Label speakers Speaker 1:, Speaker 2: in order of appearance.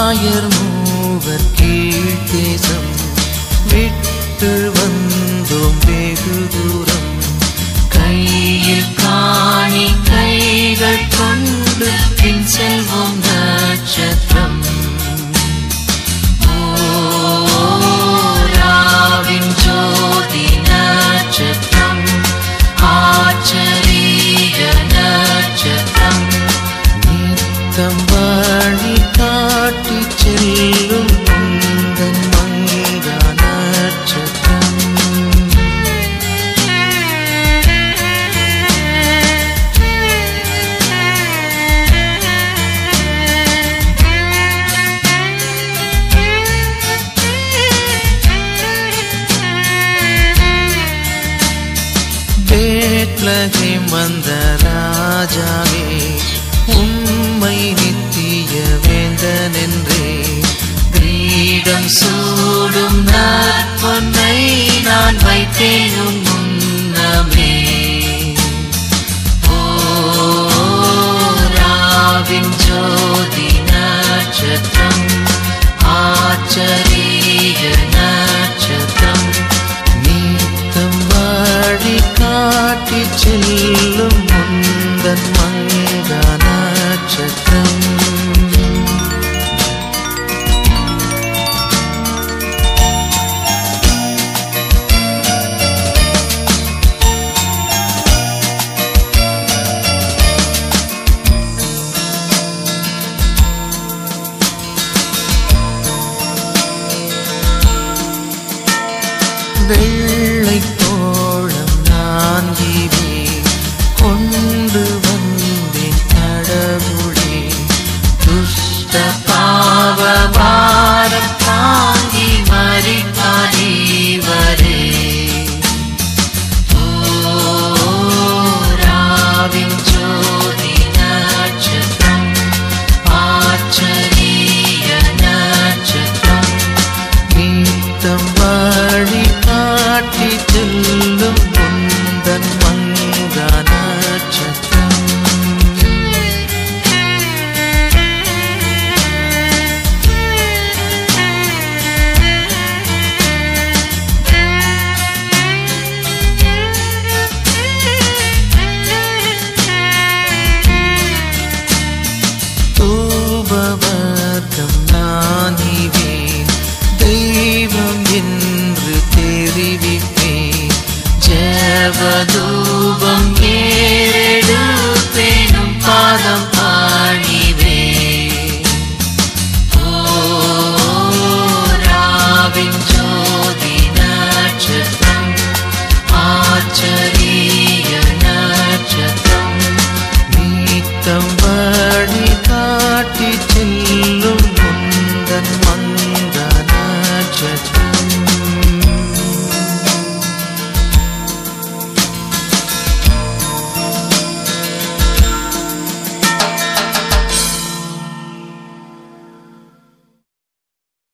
Speaker 1: ஆயர் மூவர் கீழ்த்தேசம் விட்டு வந்தோம் வெகு தூரம் கையில் காணி கைகள் கொண்டு பின் செல்வோம் நட்சத்திரம் ஓராவின் ஜோதி நட்சத்திரம் ஆச்சரிய நட்சத்திரம் நித்தம் வழி காட்டி செல்லும் உந்தன் மங்கா நட்சத்திரம் பேட்லகை மந்த ராஜாவே உம்மை நித்திய வேந்தன் என்றே கிரீடம் சூடும் நற்பொன்னை நான் வைத்தேன் உன் முன்னமே ஓராவின் ஜோதி நட்சத்திரம் ஆச்சரிய நட்சத்திரம் நீத்தம் வழி காட்டி செல்லும் முந்தன் மங்கா நட்சத்திரம் வெள்ளை தோழம் நான் இவே கொண்டு வந்தேன் கடவுளே துஷ்ட